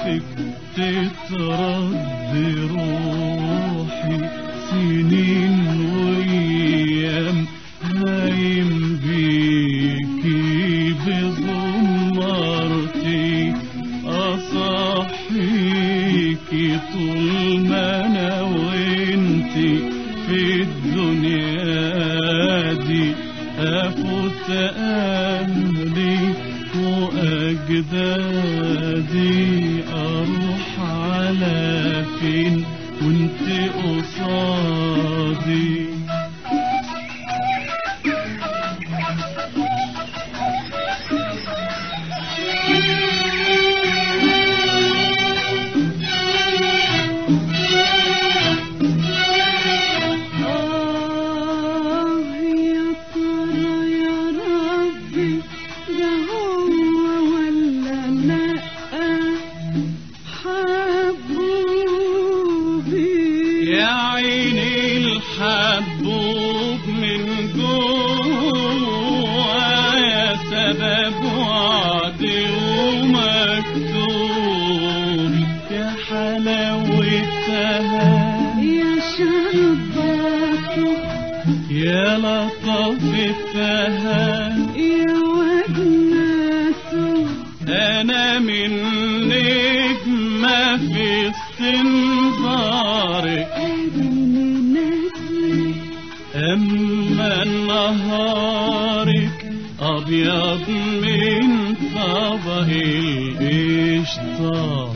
شوفك تترد روحي سنين وايام هايم بيكي بزمرتي اصحيكي طول ما انا وانتي في الدنيا دي افوت اهلي واجدادي اروح على فين وانت قصادي آه يا ترى يا ربي ده هو ولا لأ حبوبي يا عيني الحبوب من جوا يا سبب وعدي ومكتوب يا حلاوتها يا شربته يا لطفتها يا وجنته انا من نجمة في استنظارك أبني نسلي اما نهارك ابيض من طبق القشطه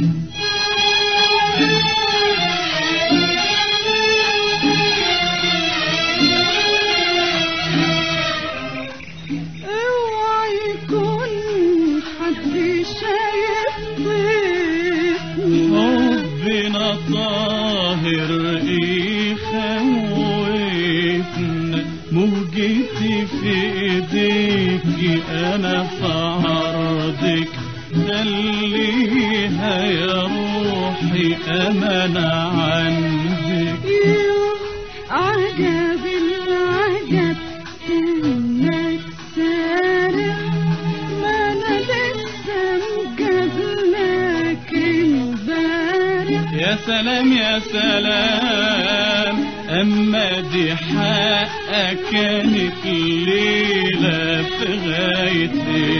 اوعى يكون حد شايف طيفني حبنا طاهر يخوفنا موجتي في ايديكي انا في عرضك خليها يا روحي امانة عندك يوه عجب العجب انك سارح ما انا لسه مقابلك امبارح يا سلام يا سلام أما دي حقك كانت ليلة في غاية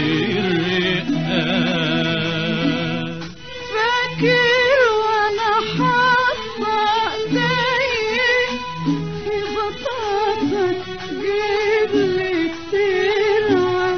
الرئاب فاكر وانا حاطه ايدي في بطاطا جيب لي الترعه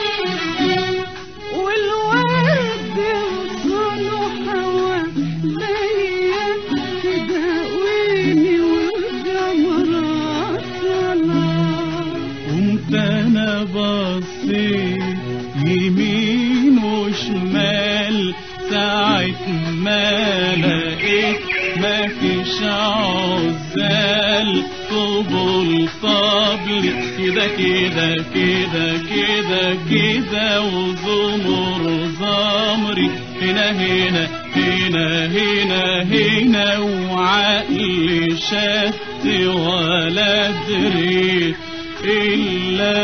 والورد وصونه حواليا تداويني والجمرات طلعت قمت أنا بصيت يمين وشمال ساعة ما لقيت ما فيش عزال طبل طبل كده كده كده كده كده وزمر زمري هنا هنا هنا هنا هنا وعقلي شت ولا دريت إلا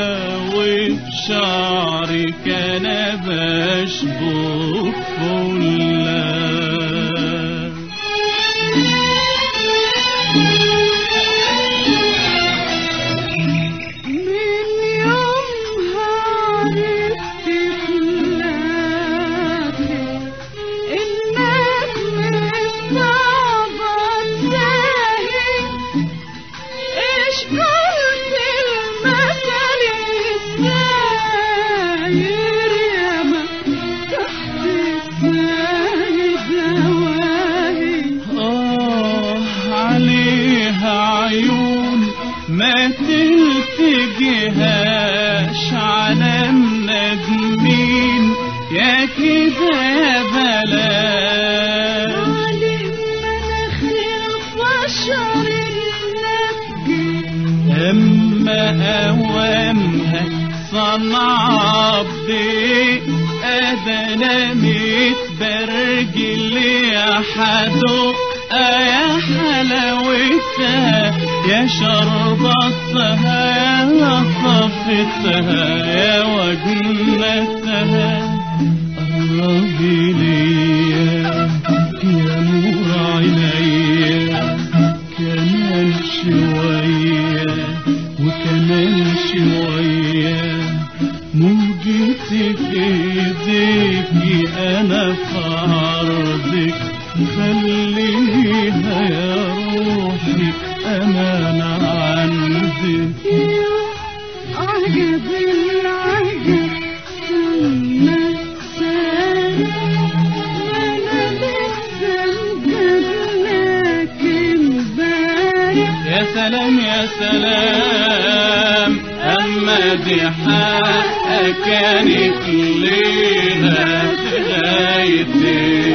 وبشعري كان بشبك فلا من يومها عرفت خلاقي إنك مستعبط زاهي إيش قلت المثل الساير ياما تحت السايد دواهي آه عليها عيون ما تلتجهاش على الندمين يا كده يا بلاش علم مناخير بشر النبي أما أوامها صنع بدي أدنى متبرجل يا حدو يا حلاوتها يا شربتها يا لطفتها يا وجنتها قربي ليا في عرضك خليها يا روحي أمانة عندك عجب العجب ثم السارع أنا لسه مجناك امبارح يا سلام يا سلام أما دي حقك كانت ليلة غايتي